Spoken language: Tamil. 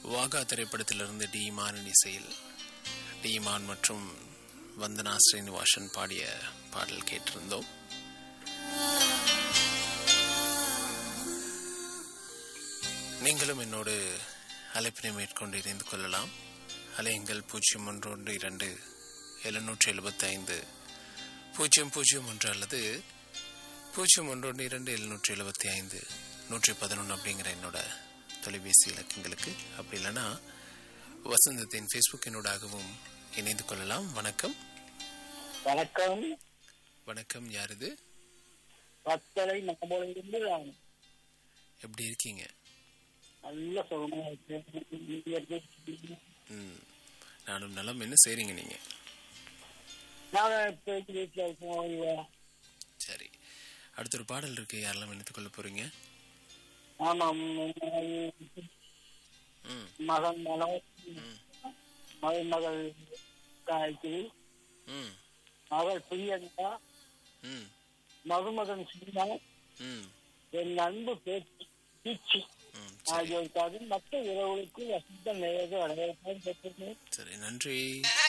வாகா திரைப்படத்திலிருந்து டி மாறன் இசையில் டி மான் மற்றும் வந்தனா ஸ்ரீனிவாசன் பாடிய பாடல் கேட்டிருந்தோம் நீங்களும் என்னோடு அழைப்பினை மேற்கொண்டு இணைந்து கொள்ளலாம் அலையுங்கள் பூஜ்ஜியம் ஒன்று ஒன்று இரண்டு எழுநூற்றி எழுபத்தி ஐந்து பூஜ்ஜியம் பூஜ்ஜியம் ஒன்று அல்லது பூஜ்ஜியம் ஒன்று ஒன்று இரண்டு எழுநூற்றி எழுபத்தி ஐந்து நூற்றி பதினொன்று அப்படிங்கிற என்னோட தொலைபேசி இலக்கங்களுக்கு அப்படி இல்லைன்னா வசந்தத்தின் ஃபேஸ்புக் என்னோடாகவும் இணைந்து கொள்ளலாம் வணக்கம் வணக்கம் வணக்கம் யார் இது பத்தலை நகமொழியிலிருந்து நான் எப்படி இருக்கீங்க நல்ல சுகமா இருக்கேன் நீங்க எப்படி இருக்கீங்க? ம் நானும் நலம் என்ன செய்றீங்க நீங்க நான் இப்ப வீட்டுல இருக்கோம் ஓய்வா. சரி அடுத்த ஒரு பாடல் இருக்கு யாரெல்லாம் இணைத்துக் கொள்ள போறீங்க ஆமாம் ம் மகன் மனம் மருமகள் காயத்ரி ம் மகள் பிரியங்கா ம் மருமகன் சீனா ம் என் அன்பு பேச்சு பீச்சி ம் சரி ஆகியோருக்காக மற்ற உறவுகளுக்கு வசந்த நேரத்தை வரவேற்பான் பெற்றிருந்தேன் சரி நன்றி